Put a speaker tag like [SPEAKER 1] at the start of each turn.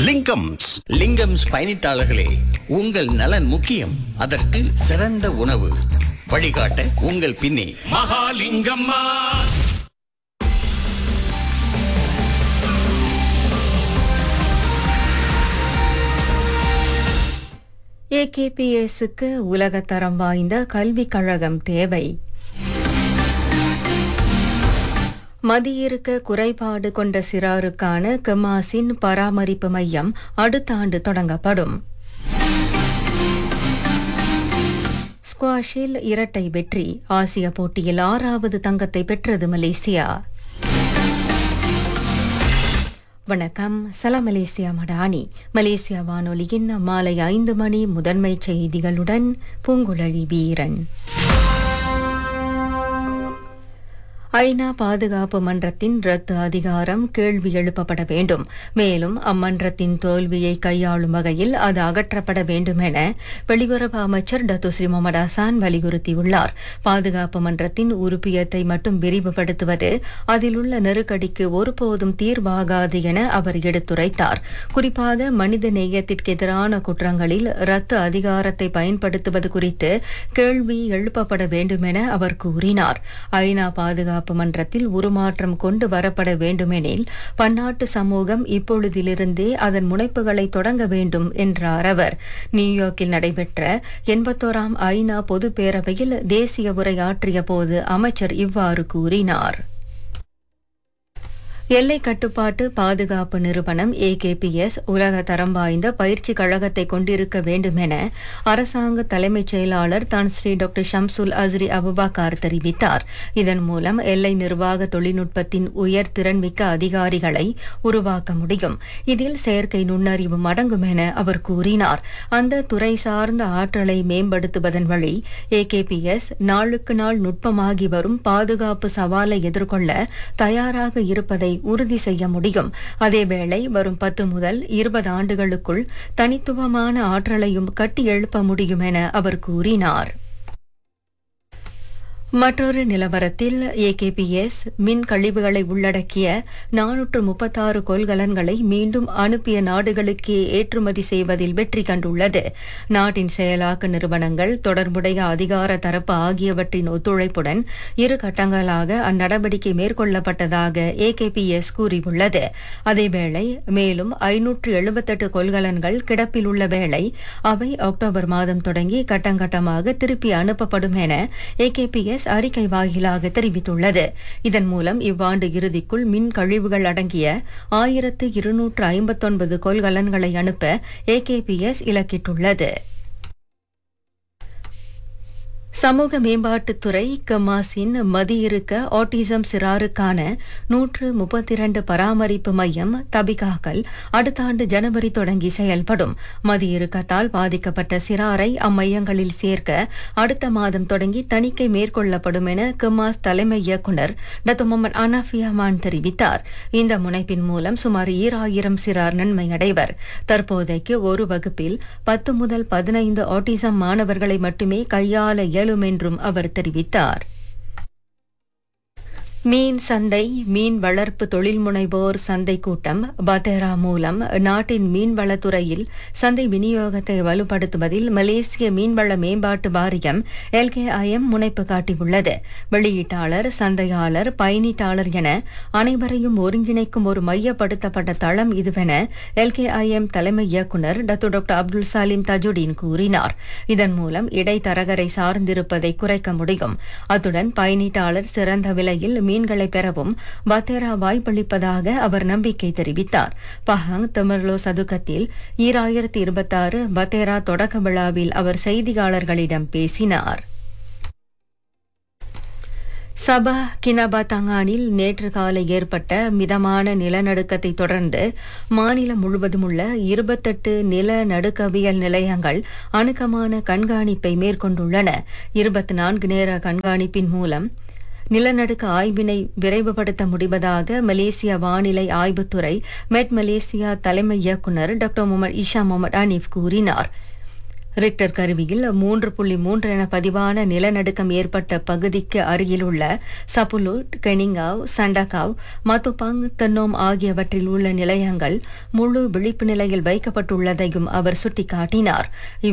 [SPEAKER 1] லிங்கம்ஸ்
[SPEAKER 2] லிங்கம்ஸ் பயணித்தாளர்களே உங்கள் நலன் முக்கியம் அதற்கு சிறந்த உணவு வழிகாட்ட உங்கள் பின்னே மகாலிங்கம்மா
[SPEAKER 3] ஏகேபிஎஸ்க்கு உலகத்தரம் வாய்ந்த கல்விக் கழகம் தேவை மதியிறுக்க குறைபாடு கொண்ட சிறாருக்கான கமாசின் பராமரிப்பு மையம் அடுத்த ஆண்டு தொடங்கப்படும் ஸ்குவாஷில் இரட்டை வெற்றி ஆசிய போட்டியில் ஆறாவது தங்கத்தை பெற்றது மலேசியா வணக்கம் சலாம் மலேசியா மடானி மலேசியா வானொலியின் மாலை ஐந்து மணி முதன்மை செய்திகளுடன் பூங்குழலி வீரன் ஐநா பாதுகாப்பு மன்றத்தின் ரத்து அதிகாரம் கேள்வி எழுப்பப்பட வேண்டும் மேலும் அம்மன்றத்தின் தோல்வியை கையாளும் வகையில் அது அகற்றப்பட வேண்டும் என வெளியுறவு அமைச்சர் டத்துஸ்ரீ முகமது ஹசான் வலியுறுத்தியுள்ளார் பாதுகாப்பு மன்றத்தின் உறுப்பியத்தை மட்டும் விரிவுபடுத்துவது அதில் உள்ள நெருக்கடிக்கு ஒருபோதும் தீர்வாகாது என அவர் எடுத்துரைத்தார் குறிப்பாக மனித நேயத்திற்கு எதிரான குற்றங்களில் ரத்து அதிகாரத்தை பயன்படுத்துவது குறித்து கேள்வி எழுப்பப்பட வேண்டும் என அவர் கூறினார் ஐநா பாதுகாப்பு மன்றத்தில் உருமாற்றம் கொண்டு வரப்பட வேண்டுமெனில் பன்னாட்டு சமூகம் இப்பொழுதிலிருந்தே அதன் முனைப்புகளை தொடங்க வேண்டும் என்றார் அவர் நியூயார்க்கில் நடைபெற்ற எண்பத்தோராம் ஐநா பொதுப் பேரவையில் தேசிய உரையாற்றிய போது அமைச்சர் இவ்வாறு கூறினார் எல்லை கட்டுப்பாட்டு பாதுகாப்பு நிறுவனம் ஏகேபிஎஸ் உலக தரம் வாய்ந்த பயிற்சி கழகத்தை கொண்டிருக்க வேண்டும் என அரசாங்க தலைமைச் செயலாளர் தான் Sri doctor Shamsul Azri Abubakar தெரிவித்தார் இதன் மூலம் எல்லை நிர்வாக தொழில்நுட்பத்தின் உயர் திறன்மிக்க அதிகாரிகளை உருவாக்க முடியும் இதில் செயற்கை நுண்ணறிவு அடங்கும் என அவர் கூறினார் அந்த துறை சார்ந்த ஆற்றலை மேம்படுத்துவதன் வழி ஏகேபிஎஸ் நாளுக்கு நாள் நுட்பமாகி வரும் பாதுகாப்பு சவாலை எதிர்கொள்ள தயாராக இருப்பதை உறுதி செய்ய முடியும் அதேவேளை வரும் பத்து முதல் இருபது ஆண்டுகளுக்குள் தனித்துவமான ஆற்றலையும் கட்டி எழுப்ப முடியும் என அவர் கூறினார் மற்றொரு நிலவரத்தில் ஏகேபிஎஸ் மின் கழிவுகளை உள்ளடக்கிய நானூற்று முப்பத்தாறு கொள்கலன்களை மீண்டும் அனுப்பிய நாடுகளுக்கே ஏற்றுமதி செய்வதில் வெற்றி கண்டுள்ளது நாட்டின் செயலாக்க நிறுவனங்கள் தொடர்புடைய அதிகார தரப்பு ஆகியவற்றின் ஒத்துழைப்புடன் இரு கட்டங்களாக அந்நடவடிக்கை மேற்கொள்ளப்பட்டதாக ஏகேபிஎஸ் கூறியுள்ளது அதேவேளை மேலும் ஐநூற்று எழுபத்தெட்டு கொள்கலன்கள் கிடப்பில் உள்ள வேளை அவை அக்டோபர் மாதம் தொடங்கி கட்டங்கட்டமாக திருப்பி அனுப்பப்படும் என ஏகேபிஎஸ் அறிக்கை வாயிலாக தெரிவித்துள்ளது இதன் மூலம் இவ்வாண்டு இறுதிக்குள் மின் கழிவுகள் அடங்கிய ஆயிரத்து இருநூற்று ஐம்பத்தொன்பது கொள்கலன்களை அனுப்ப ஏகேபிஎஸ் இலக்கிட்டுள்ளது சமூக மேம்பாட்டுத்துறை கமாசின் மதியிருக்க ஆட்டிசம் சிறாருக்கான நூற்று முப்பத்தி இரண்டு பராமரிப்பு மையம் தபிகாக்கள் அடுத்த ஆண்டு ஜனவரி தொடங்கி செயல்படும் மதியிறுக்கத்தால் பாதிக்கப்பட்ட சிறாரை அம்மையங்களில் சேர்க்க அடுத்த மாதம் தொடங்கி தணிக்கை மேற்கொள்ளப்படும் என கமாஸ் தலைமை இயக்குநர் டத்து முகமது அனாஃபியாமான் தெரிவித்தார் இந்த முனைப்பின் மூலம் சுமார் ஈராயிரம் சிறார் நன்மை அடைவர் தற்போதைக்கு ஒரு வகுப்பில் பத்து முதல் பதினைந்து ஆட்டிசம் மாணவர்களை மட்டுமே கையாள இயலும் என்றும் அவர் தெரிவித்தார் மீன் சந்தை மீன் வளர்ப்பு தொழில் முனைவோர் சந்தை கூட்டம் பத்தேரா மூலம் நாட்டின் மீன்வளத்துறையில் சந்தை விநியோகத்தை வலுப்படுத்துவதில் மலேசிய மீன்வள மேம்பாட்டு வாரியம் எல்கேஐஎம் முனைப்பு காட்டியுள்ளது வெளியீட்டாளர் சந்தையாளர் பயனீட்டாளர் என அனைவரையும் ஒருங்கிணைக்கும் ஒரு மையப்படுத்தப்பட்ட தளம் இதுவென எல்கேஐஎம் தலைமை இயக்குநர் Datuk doctor Abdul Salim Tajuddin கூறினார் இதன் மூலம் இடைத்தரகரை சார்ந்திருப்பதை குறைக்க முடியும் அத்துடன் பயனீட்டாளர் சிறந்த விலையில் மீன்களை பெறவும் பத்தேரா வாய்ப்பளிப்பதாக அவர் நம்பிக்கை தெரிவித்தார் பஹாங் திமர்லோ சதுக்கத்தில் ஈராயிரத்தி இருபத்தாறு பத்தேரா தொடக்க விழாவில் அவர் செய்தியாளர்களிடம் பேசினார் சபா கினபா தங்கானில் நேற்று காலை ஏற்பட்ட மிதமான நிலநடுக்கத்தை தொடர்ந்து மாநிலம் முழுவதும் உள்ள இருபத்தெட்டு நிலநடுக்கவியல் நிலையங்கள் அணுக்கமான கண்காணிப்பை மேற்கொண்டுள்ளன இருபத்தி நான்கு நேர கண்காணிப்பின் மூலம் நிலநடுக்க ஆய்வினை விரைவுபடுத்த முடிவதாக மலேசிய வானிலை ஆய்வுத்துறை மெட் மலேசியா தலைமை இயக்குநர் doctor Mohamad Isha Mohamad Anip கூறினார் ரிக்டர் கருவியில் மூன்று புள்ளி மூன்று என பதிவான நிலநடுக்கம் ஏற்பட்ட பகுதிக்கு அருகிலுள்ள சப்புலுட் கெனிங்காவ் சண்டகாவ் மத்துபாங் தென்னோம் ஆகியவற்றில் உள்ள நிலையங்கள் முழு விழிப்பு நிலையில் வைக்கப்பட்டுள்ளதையும் அவர் சுட்டிக்காட்டினார்